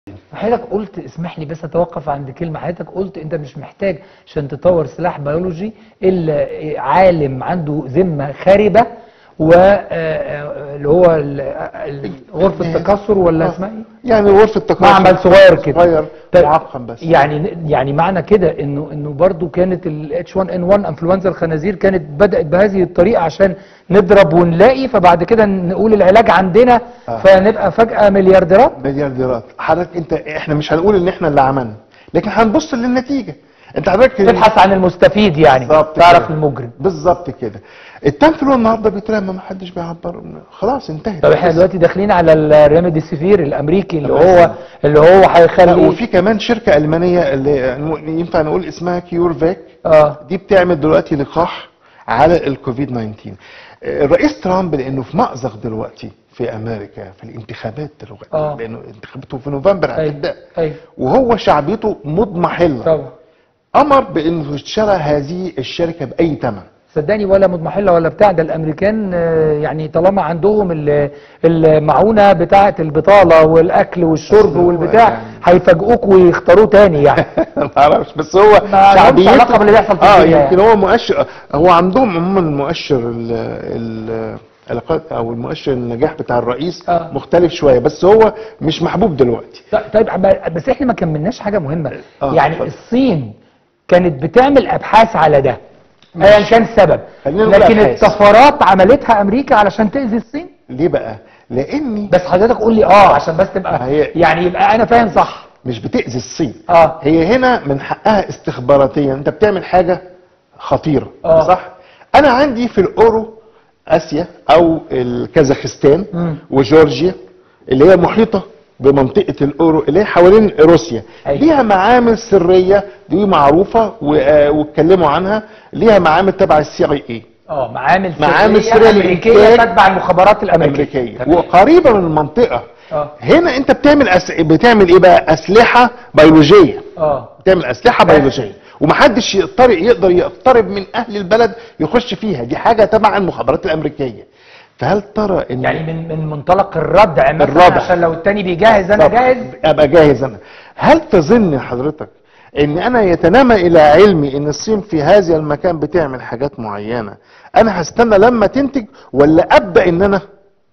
حضرتك قلت اسمح لي بس اتوقف عند كلمه حضرتك قلت انت مش محتاج عشان تطور سلاح بيولوجي الا عالم عنده ذمه خاربه و آه، اللي هو ال- ال- غرفه التكسر ولا آه. اسمها ايه؟ يعني غرفه تكاثر معمل صغير كده صغير طيب، معقم بس يعني يعني معنى كده انه انه برضو كانت ال H1N1 انفلونزا الخنازير كانت بدات بهذه الطريقه عشان نضرب ونلاقي فبعد كده نقول العلاج عندنا آه. فنبقى فجاه مليارديرات مليارديرات حضرتك انت احنا مش هنقول ان احنا اللي عملنا لكن هنبص للنتيجه انت حضرتك تبحث عن المستفيد يعني بالظبط تعرف كده. المجرم بالظبط كده التنفلو النهارده بيترمى ما حدش بيعبر خلاص انتهت طب احنا دلوقتي داخلين على الريميدي سيفير الامريكي اللي بس. هو اللي هو لا، هيخلي وفي كمان شركه المانيه اللي ينفع نقول اسمها كيور فاك اه دي بتعمل دلوقتي لقاح على الكوفيد 19 الرئيس ترامب لانه في مأزق دلوقتي في امريكا في الانتخابات دلوقتي آه. لانه انتخاباته في نوفمبر ايوه هتبدا ايوه وهو شعبيته مضمحله طبعا امر بانه تشترى هذه الشركه باي ثمن صدقني ولا مضمحله ولا بتاع ده الامريكان آه، يعني طالما عندهم ال- المعونه بتاعه البطاله والاكل والشرب بس هو والبتاع يعني- هيفاجئوك ويختاروه تاني يعني ما اعرفش بس هو ما لهمش شعبيته علاقة باللي بيحصل في اه الدنيا يمكن يعني. هو مؤشر هو عندهم عموما المؤشر ال ال العلاقات او المؤشر النجاح بتاع الرئيس آه. مختلف شويه بس هو مش محبوب دلوقتي ط- طيب ب- بس احنا ما كملناش حاجه مهمه آه، يعني اتفضل. الصين كانت بتعمل ابحاث على ده ايا كان السبب خلينا نقول لكن أبحاث. الطفرات عملتها امريكا علشان تاذي الصين ليه بقى؟ لاني بس حضرتك قول لي اه عشان بس تبقى هي- يعني يبقى انا فاهم صح مش بتاذي الصين اه هي هنا من حقها استخباراتيا انت بتعمل حاجه خطيره آه. صح انا عندي في الاورو اسيا او الكازاخستان مم. وجورجيا اللي هي محيطه بمنطقه الاورو اللي هي حوالين روسيا أيوة. ليها معامل سريه دي معروفه و- آه، واتكلموا عنها ليها معامل تبع السي اي اي اه معامل معامل سريه سرية امريكيه للإنتاج تتبع المخابرات الامريكيه امريكيه تمام. وقريبه من المنطقه اه هنا انت بتعمل أس... بتعمل ايه بقى اسلحه بيولوجيه اه بتعمل اسلحه بس. بيولوجيه ومحدش يقدر يقدر يقترب من اهل البلد يخش فيها دي حاجه تبع المخابرات الامريكيه فهل ترى ان يعني من من منطلق الردع مثلا الردع. عشان لو التاني بيجهز انا طب جاهز ابقى جاهز انا هل تظن حضرتك ان انا يتنامى الى علمي ان الصين في هذا المكان بتعمل حاجات معينه انا هستنى لما تنتج ولا ابدا ان انا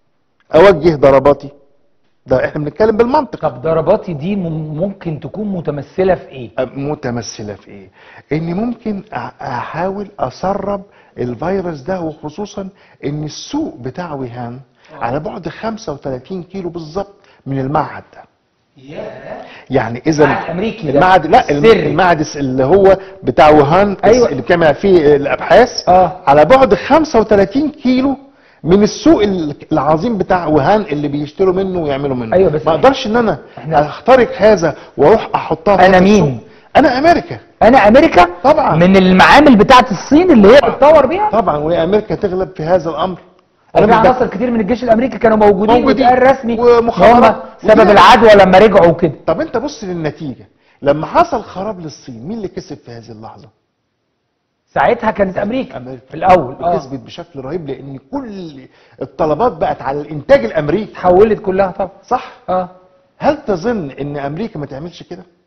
اوجه ضرباتي ده احنا بنتكلم بالمنطق طب ضرباتي دي مم- ممكن تكون متمثله في ايه متمثله في ايه؟ اني ممكن أ- احاول اسرب الفيروس ده وخصوصا ان السوق بتاع ويهان على بعد 35 كيلو بالظبط من المعهد ده يعني اذا المعهد الأمريكي ده. المعهد لا الم- السري. المعهد الس- اللي هو بتاع ويهان أيوة. اللي بتعمل فيه الابحاث آه. على بعد 35 كيلو من السوق ال- العظيم بتاع وهان اللي بيشتروا منه ويعملوا منه أيوة، بس ما اقدرش ان انا إحنا- اخترق هذا واروح احطها في أنا هذا مين؟ السوق. انا امريكا انا امريكا طبعا. من المعامل بتاعه الصين اللي هي بتطور بيها طبعا وامريكا تغلب في هذا الامر وفي مش بك- عناصر كتير من الجيش الامريكي كانوا موجودين موجودين. واتقال رسمي ومخابرات. هم سبب ودي- العدوى لما رجعوا كده طب انت بص للنتيجه لما حصل خراب للصين مين اللي كسب في هذه اللحظه ساعتها كانت امريكا امريكا في الاول اه وكسبت بشكل رهيب لان كل الطلبات بقت على الانتاج الامريكي اتحولت كلها طبعا صح اه هل تظن ان امريكا ما تعملش كده